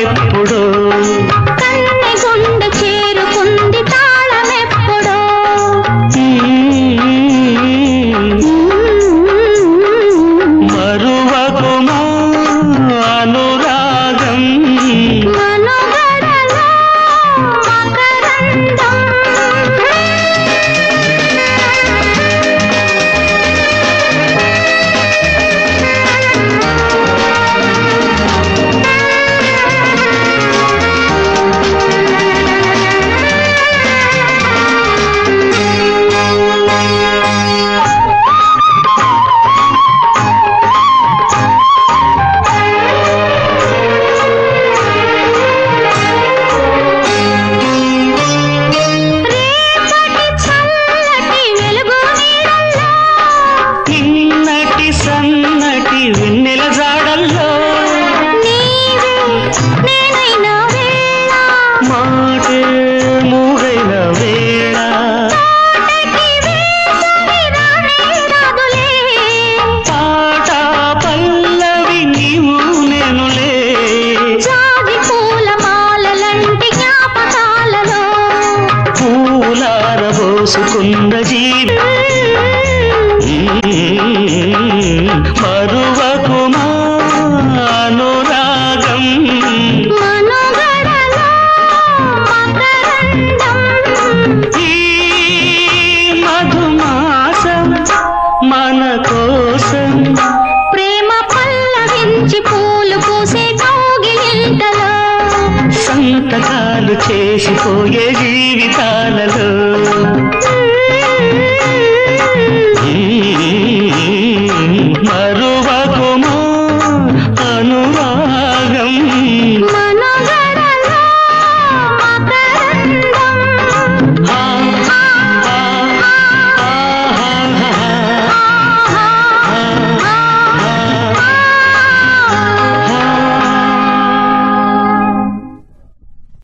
తాళమెప్పుడు కన్నె గుండె చేరుకుంది తాళమెప్పుడో మరువకుమా అనురాగం మనుగడలో మకరందం రేపటి చల్లటి వెలుగు నీడల్లో నిన్నటి సన్నటి వెన్నెల జాడల్లో నీవే నేనైన వేళ మాటే మూడైన వేళ తోటకి వేసవి రానే రాదులే పాట పల్లవి నీవు నేనులే జాజి పూల మాలలంటి జ్ఞాపకాలలో పూలారబోసుకున్న జీవి మరువకుమా అనురాగం మనుగడలో మకరందం ఈ మధుమాసం మన కోసం ప్రేమ పల్లవించి పూలు పూసే కౌగిలింతలో సంతకాలు చేసిపోయే జీవితాలలో నీ